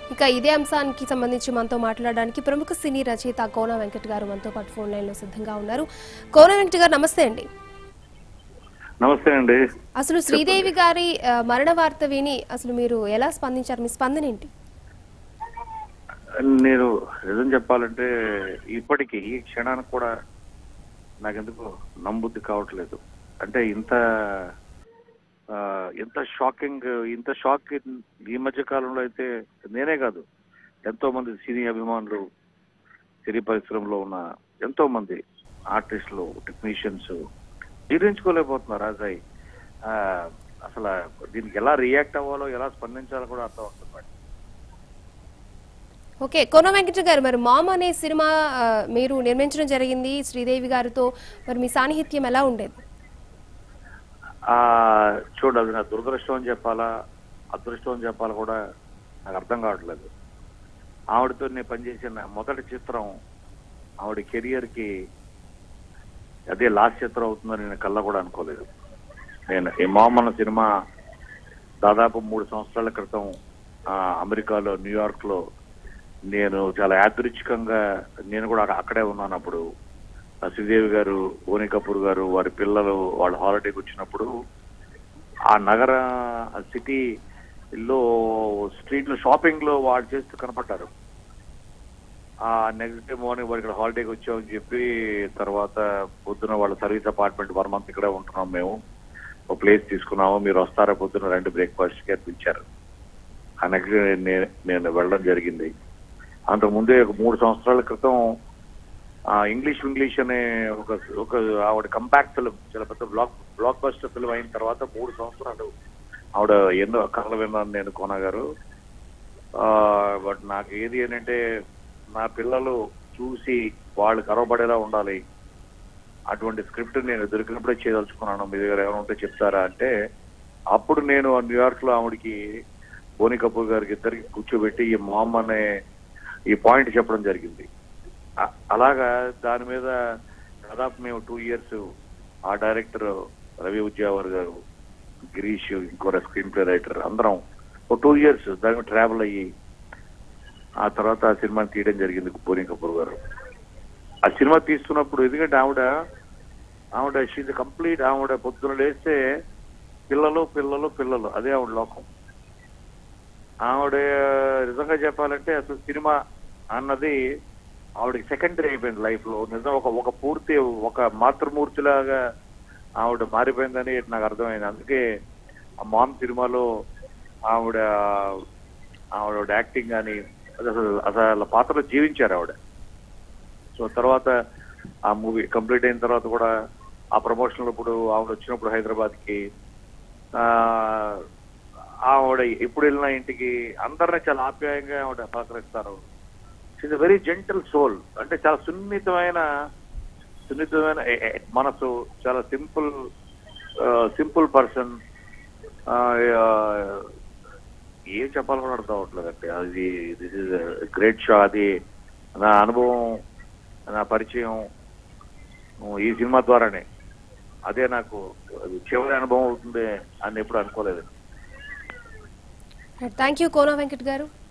ఇక ఇదే అంశానికి సంబంధించి మనతో మాట్లాడడానికి ప్రముఖ సినీ రచయిత కోన వెంకట్ గారు మనతో పాటు ఫోన్ లైన్ లో సిద్ధంగా ఉన్నారు కోన వెంకట్ గారు నమస్తే అండి నమస్తే అండి అసలు శ్రీదేవి గారి ఆ, మరణ వార్త విని అసలు మీరు ఎలా స్పందించారు మీ స్పందన ఏంటి నేను నిజం చెప్పాలంటే ఇప్పటికీ ఈ క్షణానికి కూడా నాకెందుకు నమ్ముద్ది కావట్లేదు అంటే ఇంత ఆ, ఇంత షాకింగ్ ఇంత షాక్ ఈ మధ్య కాలంలో అయితే నేనే కాదు ఎంతో మంది సినీ అభిమానులు సినీ పరిశ్రమలో ఉన్న ఎంతో మంది ఆర్టిస్టులు టెక్నీషియన్స్ జీర్ణించుకోలేకపోతున్నారు రాజాయి అసలు దీనికి ఎలా రియాక్ట్ అవ్వాలో ఎలా స్పందించాలో కూడా అర్థం అవుతుంది ఓకే కోన వెంకట గారు మరి మామ్ అనే సినిమా ఆ, మీరు నిర్మించడం జరిగింది శ్రీదేవి గారితో మరి మీ సాన్నిహిత్యం ఎలా ఉండేది ఆ చూడు అది నా దురదృష్టం అని చెప్పాలా అదృష్టం అని చెప్పాలా కూడా నాకు అర్థం కావట్లేదు ఆవిడతో నేను పనిచేసిన మొదటి చిత్రం ఆవిడ కెరియర్ కి అదే లాస్ట్ చిత్రం అవుతుందని నేను కళ్ళ కూడా అనుకోలేదు నేను ఈ మామ్ అన్న సినిమా దాదాపు మూడు సంవత్సరాల క్రితం ఆ, అమెరికాలో న్యూయార్క్ లో నేను చాలా యాదృచ్ఛికంగా నేను కూడా అక్కడే ఉన్నాను అప్పుడు ఆ శ్రీదేవి గారు బోని కపూర్ గారు వారి పిల్లలు వాళ్ళ హాలిడేకి వచ్చినప్పుడు ఆ నగర ఆ సిటీలో స్ట్రీట్ లో షాపింగ్ లో వాళ్ళు చేస్తూ కనపడ్డారు ఆ నెక్స్ట్ డే మార్నింగ్ వారు ఇక్కడ హాలిడేకి వచ్చామని చెప్పి తర్వాత పొద్దున వాళ్ళ సర్వీస్ అపార్ట్మెంట్ వన్ మంత్ ఇక్కడే ఉంటున్నాం మేము ఒక ప్లేస్ తీసుకున్నాము మీరు వస్తారా పొద్దున రెండు బ్రేక్ఫాస్ట్ కి అనిపించారు ఆ నెక్స్ట్ డే నే- నేను వెళ్ళడం జరిగింది అంతకు ముందే ఒక మూడు సంవత్సరాల క్రితం ఆ ఇంగ్లీష్ ఇంగ్లీష్ అనే ఒక ఒక ఆవిడ కంపాక్ట్ ఫిల్మ్ చాలా పెద్ద బ్లాక్ బ్లాక్ బస్టర్ ఫిల్మ్ అయిన తర్వాత మూడు సంవత్సరాలు ఆవిడ ఎన్నో కథలు విన్నాను నేను కోన గారు బట్ నాకు ఏది ఏంటంటే నా పిల్లలు చూసి వాళ్ళు గర్వపడేలా ఉండాలి అటువంటి స్క్రిప్ట్ నేను దొరికినప్పుడే చేయదలుచుకున్నాను మీ దగ్గర ఏమైనా ఉంటే చెప్తారా అంటే అప్పుడు నేను న్యూయార్క్ లో ఆవిడకి బోని కపూర్ గారికి ఇద్దరికి కూర్చోబెట్టి ఈ మామ్ అనే ఈ పాయింట్ చెప్పడం జరిగింది అ- అలాగా దాని మీద దాదాపు మేము టూ ఇయర్స్ ఆ డైరెక్టర్ రవి ఉద్యావర్ గారు గిరీష్ ఇంకో స్క్రీన్ ప్లే రైటర్ అందరం ఒక టూ ఇయర్స్ దాని మీద ట్రావెల్ అయ్యి ఆ తర్వాత ఆ సినిమాని తీయడం జరిగింది బోని కపూర్ గారు ఆ సినిమా తీస్తున్నప్పుడు ఎందుకంటే ఆవిడ ఆవిడ షీజ్ కంప్లీట్ ఆవిడ పొద్దున లేస్తే పిల్లలు పిల్లలు పిల్లలు అదే ఆవిడ లోకం ఆవిడ నిజంగా చెప్పాలంటే అసలు సినిమా అన్నది ఆవిడకి సెకండరీ అయిపోయింది లైఫ్ లో నిజం ఒక ఒక పూర్తి ఒక మాతృమూర్తిలాగా ఆవిడ మారిపోయిందని నాకు అర్థమైంది అందుకే ఆ మామ్ సినిమాలో ఆవిడ ఆవిడ యాక్టింగ్ కానీ అసలు అసలు పాత్రలో జీవించారు ఆవిడ సో తర్వాత ఆ మూవీ కంప్లీట్ అయిన తర్వాత కూడా ఆ ప్రమోషన్ ఇప్పుడు ఆవిడ వచ్చినప్పుడు హైదరాబాద్ కి ఆ ఆవిడ ఎప్పుడు వెళ్ళిన ఇంటికి అందరిని చాలా ఆప్యాయంగా ఆవిడ పలకరిస్తారు ఇట్స్ వెరీ జెంటల్ సోల్ అంటే చాలా సున్నితమైన సున్నితమైన ఎ- ఎ- మనసు చాలా సింపుల్ సింపుల్ పర్సన్ ఏం చెప్పాలని అర్థం అవట్లేదు అంటే అది దిస్ ఇస్ గ్రేట్ షో అది నా అనుభవం నా పరిచయం ఈ సినిమా ద్వారానే అదే నాకు అది చివరి అనుభవం అవుతుంది అని ఎప్పుడు అనుకోలేదు థ్యాంక్ యూ కోన వెంకట్ గారు